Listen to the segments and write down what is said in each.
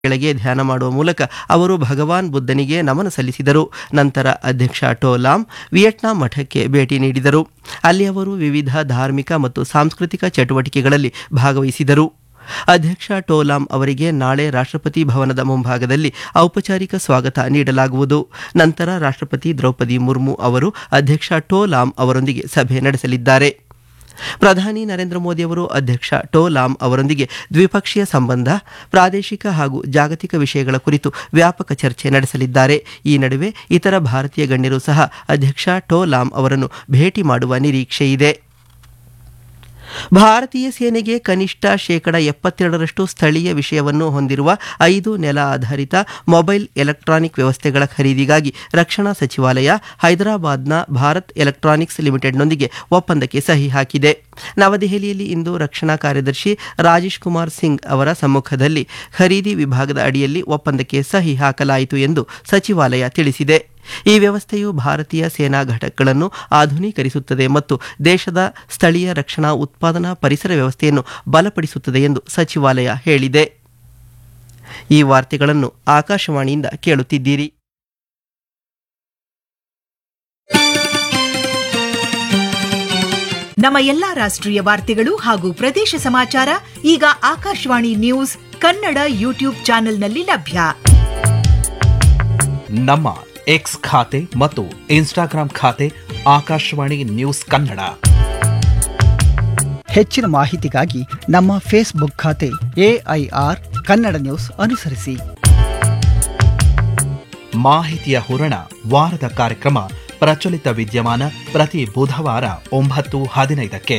ಕೆಳಗೆ ಧ್ಯಾನ ಮಾಡುವ ಮೂಲಕ ಅವರು ಭಗವಾನ್ ಬುದ್ಧನಿಗೆ ನಮನ ಸಲ್ಲಿಸಿದರು ನಂತರ ಅಧ್ಯಕ್ಷ ಟೋಲಾಮ್ ವಿಯೆಟ್ನಾಂ ಮಠಕ್ಕೆ ಭೇಟಿ ನೀಡಿದರು ಅಲ್ಲಿ ಅವರು ವಿವಿಧ ಧಾರ್ಮಿಕ ಮತ್ತು ಸಾಂಸ್ಕೃತಿಕ ಚಟುವಟಿಕೆಗಳಲ್ಲಿ ಭಾಗವಹಿಸಿದರು ಅಧ್ಯಕ್ಷ ಟೋಲಾಮ್ ಅವರಿಗೆ ನಾಳೆ ರಾಷ್ಟ್ರಪತಿ ಭವನದ ಮುಂಭಾಗದಲ್ಲಿ ಔಪಚಾರಿಕ ಸ್ವಾಗತ ನೀಡಲಾಗುವುದು ನಂತರ ರಾಷ್ಟ್ರಪತಿ ದ್ರೌಪದಿ ಮುರ್ಮು ಅವರು ಅಧ್ಯಕ್ಷ ಟೋಲಾಮ್ ಅವರೊಂದಿಗೆ ಸಭೆ ನಡೆಸಲಿದ್ದಾರೆ ಪ್ರಧಾನಿ ನರೇಂದ್ರ ಮೋದಿ ಅವರು ಅಧ್ಯಕ್ಷ ಟೋ ಲಾಮ್ ಅವರೊಂದಿಗೆ ದ್ವಿಪಕ್ಷೀಯ ಸಂಬಂಧ ಪ್ರಾದೇಶಿಕ ಹಾಗೂ ಜಾಗತಿಕ ವಿಷಯಗಳ ಕುರಿತು ವ್ಯಾಪಕ ಚರ್ಚೆ ನಡೆಸಲಿದ್ದಾರೆ ಈ ನಡುವೆ ಇತರ ಭಾರತೀಯ ಗಣ್ಯರು ಸಹ ಅಧ್ಯಕ್ಷ ಟೋ ಲಾಮ್ ಅವರನ್ನು ಭೇಟಿ ಮಾಡುವ ನಿರೀಕ್ಷೆಯಿದೆ ಭಾರತೀಯ ಸೇನೆಗೆ ಕನಿಷ್ಠ ಶೇಕಡ ಎಪ್ಪತ್ತೆರಡರಷ್ಟು ಸ್ಥಳೀಯ ವಿಷಯವನ್ನು ಹೊಂದಿರುವ ಐದು ನೆಲ ಆಧಾರಿತ ಮೊಬೈಲ್ ಎಲೆಕ್ಟ್ರಾನಿಕ್ ವ್ಯವಸ್ಥೆಗಳ ಖರೀದಿಗಾಗಿ ರಕ್ಷಣಾ ಸಚಿವಾಲಯ ಹೈದರಾಬಾದ್ನ ಭಾರತ್ ಎಲೆಕ್ಟ್ರಾನಿಕ್ಸ್ ಲಿಮಿಟೆಡ್ನೊಂದಿಗೆ ಒಪ್ಪಂದಕ್ಕೆ ಸಹಿ ಹಾಕಿದೆ ನವದೆಹಲಿಯಲ್ಲಿ ಇಂದು ರಕ್ಷಣಾ ಕಾರ್ಯದರ್ಶಿ ರಾಜೇಶ್ ಕುಮಾರ್ ಸಿಂಗ್ ಅವರ ಸಮ್ಮುಖದಲ್ಲಿ ಖರೀದಿ ವಿಭಾಗದ ಅಡಿಯಲ್ಲಿ ಒಪ್ಪಂದಕ್ಕೆ ಸಹಿ ಹಾಕಲಾಯಿತು ಎಂದು ಸಚಿವಾಲಯ ತಿಳಿಸಿದೆ ಈ ವ್ಯವಸ್ಥೆಯು ಭಾರತೀಯ ಸೇನಾ ಘಟಕಗಳನ್ನು ಆಧುನೀಕರಿಸುತ್ತದೆ ಮತ್ತು ದೇಶದ ಸ್ಥಳೀಯ ರಕ್ಷಣಾ ಉತ್ಪಾದನಾ ಪರಿಸರ ವ್ಯವಸ್ಥೆಯನ್ನು ಬಲಪಡಿಸುತ್ತದೆ ಎಂದು ಸಚಿವಾಲಯ ಹೇಳಿದೆ ಈ ವಾರ್ತೆಗಳನ್ನು ಆಕಾಶವಾಣಿಯಿಂದ ಕೇಳುತ್ತಿದ್ದೀರಿ ನಮ್ಮ ಎಲ್ಲಾ ರಾಷ್ಟ್ರೀಯ ವಾರ್ತೆಗಳು ಹಾಗೂ ಪ್ರದೇಶ ಸಮಾಚಾರ ಈಗ ಆಕಾಶವಾಣಿ ನ್ಯೂಸ್ ಕನ್ನಡ ಯೂಟ್ಯೂಬ್ ಚಾನೆಲ್ನಲ್ಲಿ ಲಭ್ಯ ನಮ್ಮ ಎಕ್ಸ್ ಖಾತೆ ಮತ್ತು ಇನ್ಸ್ಟಾಗ್ರಾಂ ಖಾತೆ ಆಕಾಶವಾಣಿ ನ್ಯೂಸ್ ಕನ್ನಡ ಹೆಚ್ಚಿನ ಮಾಹಿತಿಗಾಗಿ ನಮ್ಮ ಫೇಸ್ಬುಕ್ ಖಾತೆ ಎಐಆರ್ ಕನ್ನಡ ನ್ಯೂಸ್ ಅನುಸರಿಸಿ ಮಾಹಿತಿಯ ಹೂರಣ ವಾರದ ಕಾರ್ಯಕ್ರಮ ಪ್ರಚಲಿತ ವಿದ್ಯಮಾನ ಪ್ರತಿ ಬುಧವಾರ ಒಂಬತ್ತು ಹದಿನೈದಕ್ಕೆ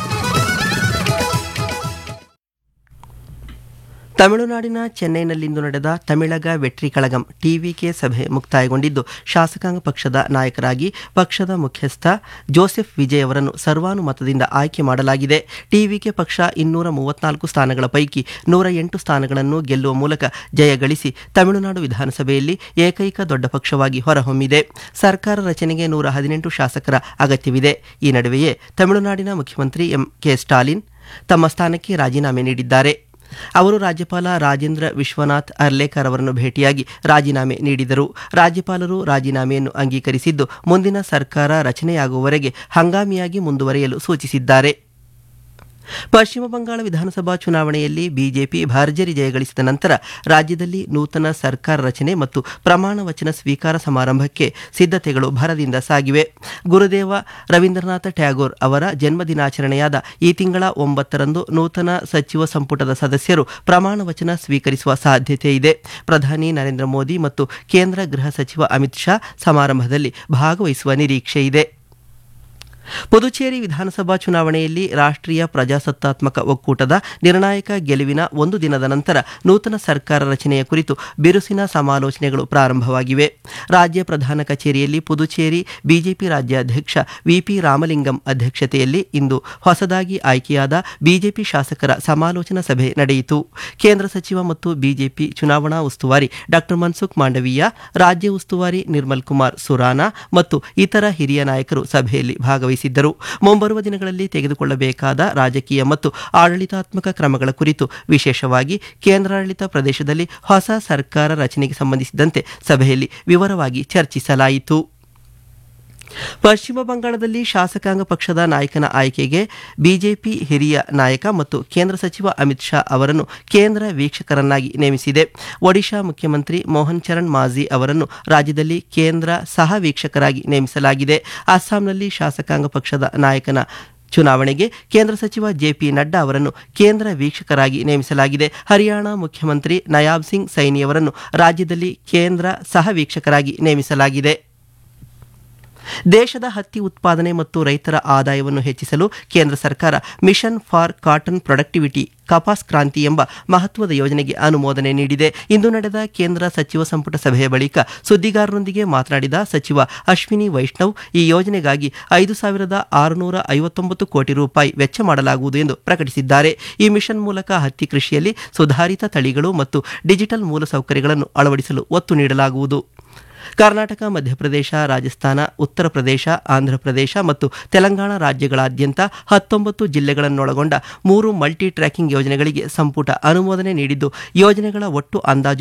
ತಮಿಳುನಾಡಿನ ಚೆನ್ನೈನಲ್ಲಿಂದು ನಡೆದ ತಮಿಳಗ ವೆಟ್ರಿ ಕಳಗಂ ಟಿವಿಕೆ ಸಭೆ ಮುಕ್ತಾಯಗೊಂಡಿದ್ದು ಶಾಸಕಾಂಗ ಪಕ್ಷದ ನಾಯಕರಾಗಿ ಪಕ್ಷದ ಮುಖ್ಯಸ್ಥ ಜೋಸೆಫ್ ವಿಜಯ್ ಅವರನ್ನು ಸರ್ವಾನುಮತದಿಂದ ಆಯ್ಕೆ ಮಾಡಲಾಗಿದೆ ಟಿವಿಕೆ ಪಕ್ಷ ಇನ್ನೂರ ಮೂವತ್ನಾಲ್ಕು ಸ್ಥಾನಗಳ ಪೈಕಿ ನೂರ ಎಂಟು ಸ್ಥಾನಗಳನ್ನು ಗೆಲ್ಲುವ ಮೂಲಕ ಜಯ ಗಳಿಸಿ ತಮಿಳುನಾಡು ವಿಧಾನಸಭೆಯಲ್ಲಿ ಏಕೈಕ ದೊಡ್ಡ ಪಕ್ಷವಾಗಿ ಹೊರಹೊಮ್ಮಿದೆ ಸರ್ಕಾರ ರಚನೆಗೆ ನೂರ ಹದಿನೆಂಟು ಶಾಸಕರ ಅಗತ್ಯವಿದೆ ಈ ನಡುವೆಯೇ ತಮಿಳುನಾಡಿನ ಮುಖ್ಯಮಂತ್ರಿ ಎಂ ಕೆ ಸ್ಟಾಲಿನ್ ತಮ್ಮ ಸ್ಥಾನಕ್ಕೆ ರಾಜೀನಾಮೆ ನೀಡಿದ್ದಾರೆ ಅವರು ರಾಜ್ಯಪಾಲ ರಾಜೇಂದ್ರ ವಿಶ್ವನಾಥ್ ಅರ್ಲೇಕರ್ ಅವರನ್ನು ಭೇಟಿಯಾಗಿ ರಾಜೀನಾಮೆ ನೀಡಿದರು ರಾಜ್ಯಪಾಲರು ರಾಜೀನಾಮೆಯನ್ನು ಅಂಗೀಕರಿಸಿದ್ದು ಮುಂದಿನ ಸರ್ಕಾರ ರಚನೆಯಾಗುವವರೆಗೆ ಹಂಗಾಮಿಯಾಗಿ ಮುಂದುವರಿಯಲು ಸೂಚಿಸಿದ್ದಾರೆ ಪಶ್ಚಿಮ ಬಂಗಾಳ ವಿಧಾನಸಭಾ ಚುನಾವಣೆಯಲ್ಲಿ ಬಿಜೆಪಿ ಭರ್ಜರಿ ಜಯಗಳಿಸಿದ ನಂತರ ರಾಜ್ಯದಲ್ಲಿ ನೂತನ ಸರ್ಕಾರ ರಚನೆ ಮತ್ತು ಪ್ರಮಾಣ ವಚನ ಸ್ವೀಕಾರ ಸಮಾರಂಭಕ್ಕೆ ಸಿದ್ಧತೆಗಳು ಭರದಿಂದ ಸಾಗಿವೆ ಗುರುದೇವ ರವೀಂದ್ರನಾಥ ಟ್ಯಾಗೋರ್ ಅವರ ಜನ್ಮದಿನಾಚರಣೆಯಾದ ಈ ತಿಂಗಳ ಒಂಬತ್ತರಂದು ನೂತನ ಸಚಿವ ಸಂಪುಟದ ಸದಸ್ಯರು ಪ್ರಮಾಣ ವಚನ ಸ್ವೀಕರಿಸುವ ಸಾಧ್ಯತೆ ಇದೆ ಪ್ರಧಾನಿ ನರೇಂದ್ರ ಮೋದಿ ಮತ್ತು ಕೇಂದ್ರ ಗೃಹ ಸಚಿವ ಅಮಿತ್ ಶಾ ಸಮಾರಂಭದಲ್ಲಿ ಭಾಗವಹಿಸುವ ನಿರೀಕ್ಷೆ ಇದೆ ಪುದುಚೇರಿ ವಿಧಾನಸಭಾ ಚುನಾವಣೆಯಲ್ಲಿ ರಾಷ್ಟ್ರೀಯ ಪ್ರಜಾಸತ್ತಾತ್ಮಕ ಒಕ್ಕೂಟದ ನಿರ್ಣಾಯಕ ಗೆಲುವಿನ ಒಂದು ದಿನದ ನಂತರ ನೂತನ ಸರ್ಕಾರ ರಚನೆಯ ಕುರಿತು ಬಿರುಸಿನ ಸಮಾಲೋಚನೆಗಳು ಪ್ರಾರಂಭವಾಗಿವೆ ರಾಜ್ಯ ಪ್ರಧಾನ ಕಚೇರಿಯಲ್ಲಿ ಪುದುಚೇರಿ ಬಿಜೆಪಿ ರಾಜ್ಯಾಧ್ಯಕ್ಷ ವಿಪಿ ರಾಮಲಿಂಗಂ ಅಧ್ಯಕ್ಷತೆಯಲ್ಲಿ ಇಂದು ಹೊಸದಾಗಿ ಆಯ್ಕೆಯಾದ ಬಿಜೆಪಿ ಶಾಸಕರ ಸಮಾಲೋಚನಾ ಸಭೆ ನಡೆಯಿತು ಕೇಂದ್ರ ಸಚಿವ ಮತ್ತು ಬಿಜೆಪಿ ಚುನಾವಣಾ ಉಸ್ತುವಾರಿ ಡಾ ಮನ್ಸುಖ್ ಮಾಂಡವೀಯ ರಾಜ್ಯ ಉಸ್ತುವಾರಿ ನಿರ್ಮಲ್ ಕುಮಾರ್ ಸುರಾನಾ ಮತ್ತು ಇತರ ಹಿರಿಯ ನಾಯಕರು ಸಭೆಯಲ್ಲಿ ಭಾಗವಹಿಸಿದ್ದರು ಮುಂಬರುವ ದಿನಗಳಲ್ಲಿ ತೆಗೆದುಕೊಳ್ಳಬೇಕಾದ ರಾಜಕೀಯ ಮತ್ತು ಆಡಳಿತಾತ್ಮಕ ಕ್ರಮಗಳ ಕುರಿತು ವಿಶೇಷವಾಗಿ ಕೇಂದ್ರಾಡಳಿತ ಪ್ರದೇಶದಲ್ಲಿ ಹೊಸ ಸರ್ಕಾರ ರಚನೆಗೆ ಸಂಬಂಧಿಸಿದಂತೆ ಸಭೆಯಲ್ಲಿ ವಿವರವಾಗಿ ಚರ್ಚಿಸಲಾಯಿತು ಪಶ್ಚಿಮ ಬಂಗಾಳದಲ್ಲಿ ಶಾಸಕಾಂಗ ಪಕ್ಷದ ನಾಯಕನ ಆಯ್ಕೆಗೆ ಬಿಜೆಪಿ ಹಿರಿಯ ನಾಯಕ ಮತ್ತು ಕೇಂದ್ರ ಸಚಿವ ಅಮಿತ್ ಶಾ ಅವರನ್ನು ಕೇಂದ್ರ ವೀಕ್ಷಕರನ್ನಾಗಿ ನೇಮಿಸಿದೆ ಒಡಿಶಾ ಮುಖ್ಯಮಂತ್ರಿ ಮೋಹನ್ ಚರಣ್ ಮಾಝಿ ಅವರನ್ನು ರಾಜ್ಯದಲ್ಲಿ ಕೇಂದ್ರ ಸಹ ವೀಕ್ಷಕರಾಗಿ ನೇಮಿಸಲಾಗಿದೆ ಅಸ್ಸಾಂನಲ್ಲಿ ಶಾಸಕಾಂಗ ಪಕ್ಷದ ನಾಯಕನ ಚುನಾವಣೆಗೆ ಕೇಂದ್ರ ಸಚಿವ ಜೆಪಿ ನಡ್ಡಾ ಅವರನ್ನು ಕೇಂದ್ರ ವೀಕ್ಷಕರಾಗಿ ನೇಮಿಸಲಾಗಿದೆ ಹರಿಯಾಣ ಮುಖ್ಯಮಂತ್ರಿ ನಯಾಬ್ ಸಿಂಗ್ ಸೈನಿ ಅವರನ್ನು ರಾಜ್ಯದಲ್ಲಿ ಕೇಂದ್ರ ಸಹ ವೀಕ್ಷಕರಾಗಿ ನೇಮಿಸಲಾಗಿದೆ ದೇಶದ ಹತ್ತಿ ಉತ್ಪಾದನೆ ಮತ್ತು ರೈತರ ಆದಾಯವನ್ನು ಹೆಚ್ಚಿಸಲು ಕೇಂದ್ರ ಸರ್ಕಾರ mission for cotton productivity Kapas Kranti ಎಂಬ ಮಹತ್ವದ ಯೋಜನೆಗೆ ಅನುಮೋದನೆ ನೀಡಿದೆ ಇಂದು ನಡೆದ ಕೇಂದ್ರ ಸಚಿವ ಸಂಪುಟ ಸಭೆಯ ಬಳಿಕ ಸುದ್ದಿಗಾರರೊಂದಿಗೆ ಮಾತನಾಡಿದ ಸಚಿವ ಅಶ್ವಿನಿ ವೈಷ್ಣವ್ ಈ ಯೋಜನೆಗಾಗಿ ಐದು ಸಾವಿರದ ಆರುನೂರ ಐವತ್ತೊಂಬತ್ತು ಕೋಟಿ ರೂಪಾಯಿ ವೆಚ್ಚ ಮಾಡಲಾಗುವುದು ಎಂದು ಪ್ರಕಟಿಸಿದ್ದಾರೆ ಈ ಮಿಷನ್ ಮೂಲಕ ಹತ್ತಿ ಕೃಷಿಯಲ್ಲಿ ಸುಧಾರಿತ ತಳಿಗಳು ಮತ್ತು ಡಿಜಿಟಲ್ ಮೂಲಸೌಕರ್ಯಗಳನ್ನು ಅಳವಡಿಸಲು ಒತ್ತು ನೀಡಲಾಗುವುದು ಕರ್ನಾಟಕ ಮಧ್ಯಪ್ರದೇಶ ರಾಜಸ್ಥಾನ ಉತ್ತರ ಪ್ರದೇಶ ಆಂಧ್ರಪ್ರದೇಶ ಮತ್ತು ತೆಲಂಗಾಣ ರಾಜ್ಯಗಳಾದ್ಯಂತ ಹತ್ತೊಂಬತ್ತು ಜಿಲ್ಲೆಗಳನ್ನೊಳಗೊಂಡ ಮೂರು ಮಲ್ಟಿ ಟ್ರ್ಯಾಕಿಂಗ್ ಯೋಜನೆಗಳಿಗೆ ಸಂಪುಟ ಅನುಮೋದನೆ ನೀಡಿದ್ದು ಯೋಜನೆಗಳ ಒಟ್ಟು ಅಂದಾಜು